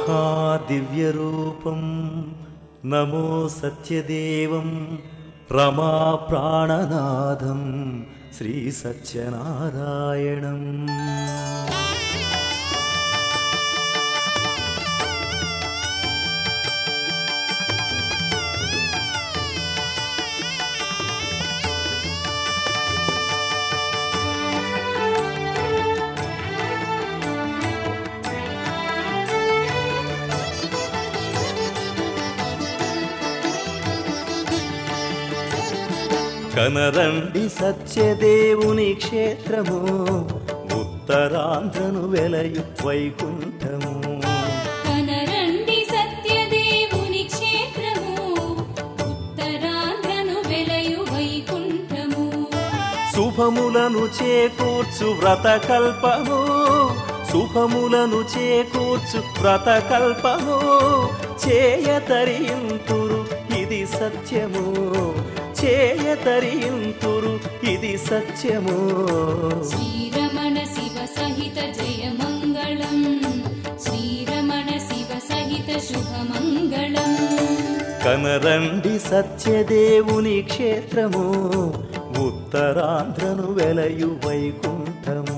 మహాదివ్యరూపం నమో సత్యదేవం రమా ప్రాణనాథం శ్రీ సత్యనారాయణం కనరండి సత్యదేవుని క్షేత్రము ఉత్తరాంధ్రను వెలయు వైకుంఠము కనరండి సత్యదేవుని క్షేత్రము ఉత్తరాంధ్రను వెలయు వైకుంఠము శుభములను చేకూర్చు వ్రతకల్పము శుభములను చేకూర్చు వ్రతకల్పము చేయతరియుంతురు ఇది సత్యము చేయతరియుంతురు ఇది సత్యము శ్రీరమణ శివ సహిత జయ మంగళం శ్రీరమణ శివ సహిత శుభమంగళం కనరండి సత్యదేవుని క్షేత్రము ఉత్తరాంధ్రను వెలయు వైకుంఠము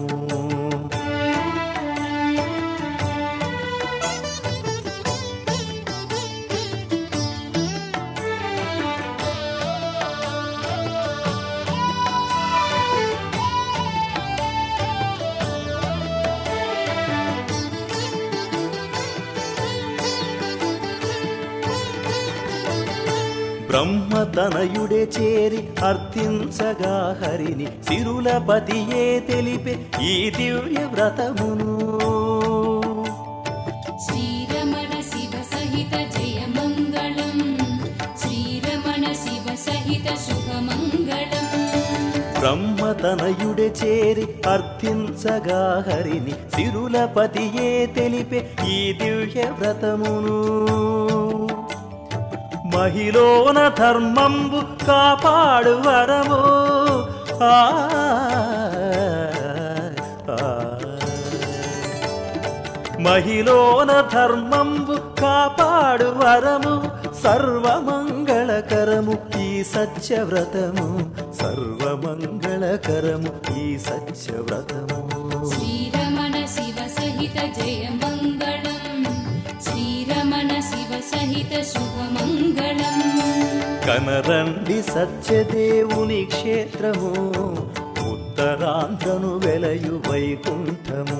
బ్రహ్మతనయుడే చేరి అర్థించగా హరిని సిరులపతియే తెలిపే ఈ దివ్య వ్రతమును శ్రీరమణ శివ సహిత జయ మంగళం శ్రీరమణ శివ సహిత శుభమంగళం బ్రహ్మతనయుడే చేరి అర్థించగా హరిని సిరులపతియే తెలిపే ఈ దివ్య వ్రతమును మహిళోన ధర్మంబు కాపాడు వరము ఆ, ఆ. మహిళోన ధర్మంబు కాపాడు వరము సర్వమంగళకరము ఈ సత్యవ్రతము సర్వమంగళకరము ఈ సత్యవ్రతము శ్రీరమణ శివ సహిత జయ మంగళం శ్రీరమణ శివ సహిత శుభమంగళం కనరండి సత్యదేవుని క్షేత్రము ఉత్తరాంధ్రను వెలయు వైకుంఠము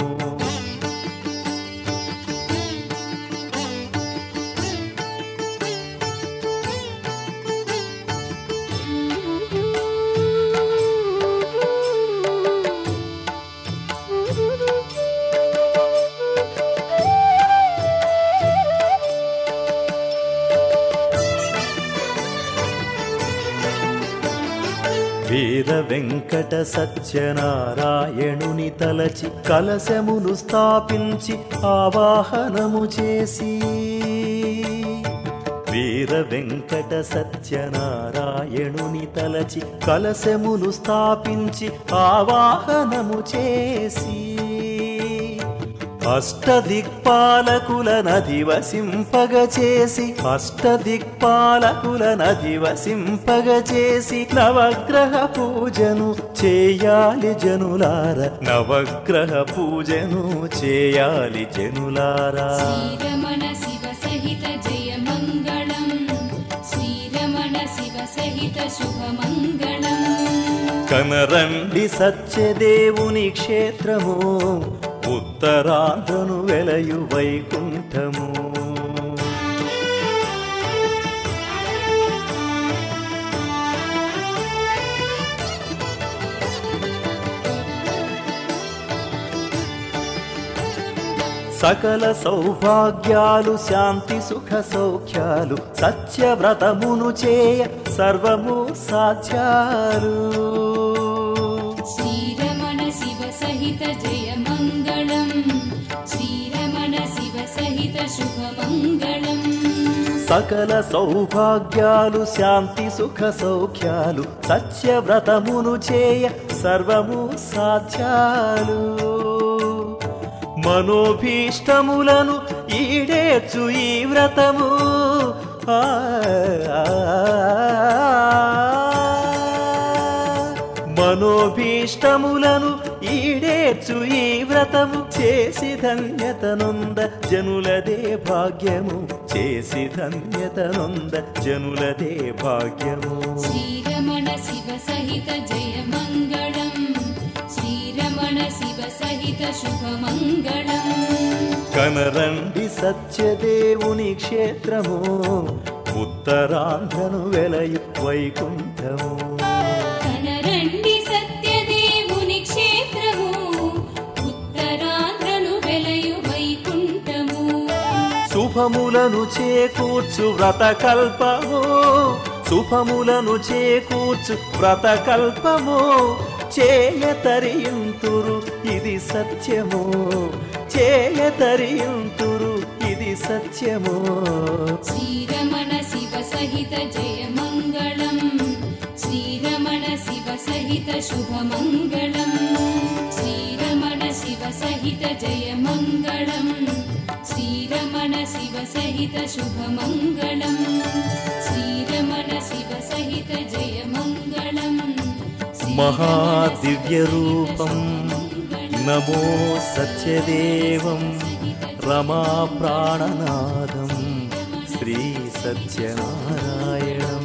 వీర వెంకట సత్యనారాయణుని తలచి కలశమును స్థాపించి ఆవాహనము చేసి వీర వెంకట సత్యనారాయణుని తలచి కలశమును స్థాపించి ఆవాహనము చేసి అష్టదిక్పాలకుల నదివసింపగ చేసి అష్టదిక్పాలకుల నదివసింపగ చేసి నవగ్రహ పూజను చేయాలి జనులార నవగ్రహ పూజను చేయాలి జనులారా శ్రీరమణ శివ సహిత జయ మంగళం శ్రీరమణ శివ సహిత శుభమంగళం కనరండి సత్యదేవుని క్షేత్రము ఉత్తరాంధ్రను వెలయు వైకుంఠము సకల సౌభాగ్యాలు శాంతి సుఖ సౌఖ్యాలు సత్యవ్రతమును చేయ సర్వము సాధ్యాలు శ్రీరమణ శివ సహిత జయ మంగళం శ్రీరమణ శివ సహిత శుభమంగళం సకల సౌభాగ్యాలు శాంతి సుఖ సౌఖ్యాలు సత్యవ్రతమును చేయ సర్వము సాధ్యాలు మనోభీష్టములను ఈడేర్చు ఈ వ్రతము ఆ, ఆ, మనోభీష్టములను ఈడేర్చు ఈ వ్రతము చేసి ధన్యతనొంద జనులదే భాగ్యము చేసి ధన్యతనొంద జనులదే భాగ్యము శ్రీరమణ శివ సహిత జయ మంగళం శ్రీరమణ శివ సహిత శుభమంగళం కనరండి సత్యదేవుని క్షేత్రము ఉత్తరాంధ్రను వెలయు వైకుంఠము కనరండి సత్యదేవుని క్షేత్రము ఉత్తరాంధ్రను వెలయు వైకుంఠము శుభములను చేకూర్చు వ్రతకల్పము శుభములను చేకూర్చు వ్రతకల్పము చేయతరియుంతురు ఇది సత్యము చేయతరియుంతురు ఇది సత్యము శ్రీరమణ శివ సహిత జయ మంగళం శ్రీరమణ శివ సహిత శుభమంగళం శ్రీరమణ శివ సహిత జయ మంగళం శ్రీరమణ శివ సహిత శుభమంగళం శ్రీరమణ శివ సహిత జయ మంగళం మహాదివ్య రూపం నమో సత్యదేవం రమా ప్రాణనాదం శ్రీ సత్యనారాయణం